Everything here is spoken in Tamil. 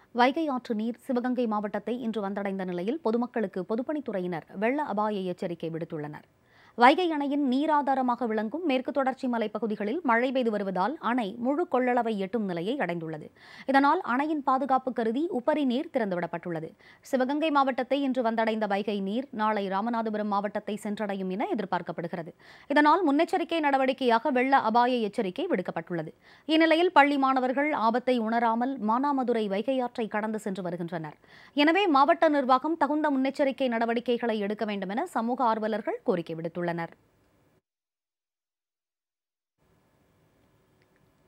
வைகை ஆற்று நீர் சிவகங்கை மாவட்டத்தை இன்று வந்தடைந்த நிலையில் பொதுமக்களுக்கு பொதுப்பணித்துறையினர் வெள்ள அபாய எச்சரிக்கை விடுத்துள்ளனர் வைகை அணையின் நீராதாரமாக விளங்கும் மேற்கு தொடர்ச்சி மலைப்பகுதிகளில் மழை பெய்து வருவதால் அணை முழு கொள்ளளவை எட்டும் நிலையை அடைந்துள்ளது இதனால் அணையின் பாதுகாப்பு கருதி உப்பரி நீர் திறந்துவிடப்பட்டுள்ளது சிவகங்கை மாவட்டத்தை இன்று வந்தடைந்த வைகை நீர் நாளை ராமநாதபுரம் மாவட்டத்தை சென்றடையும் என எதிர்பார்க்கப்படுகிறது இதனால் முன்னெச்சரிக்கை நடவடிக்கையாக வெள்ள அபாய எச்சரிக்கை விடுக்கப்பட்டுள்ளது இந்நிலையில் பள்ளி மாணவர்கள் ஆபத்தை உணராமல் மானாமதுரை வைகை ஆற்றை கடந்து சென்று வருகின்றனர் எனவே மாவட்ட நிர்வாகம் தகுந்த முன்னெச்சரிக்கை நடவடிக்கைகளை எடுக்க வேண்டும் என சமூக ஆர்வலர்கள் கோரிக்கை விடுத்துள்ளனர்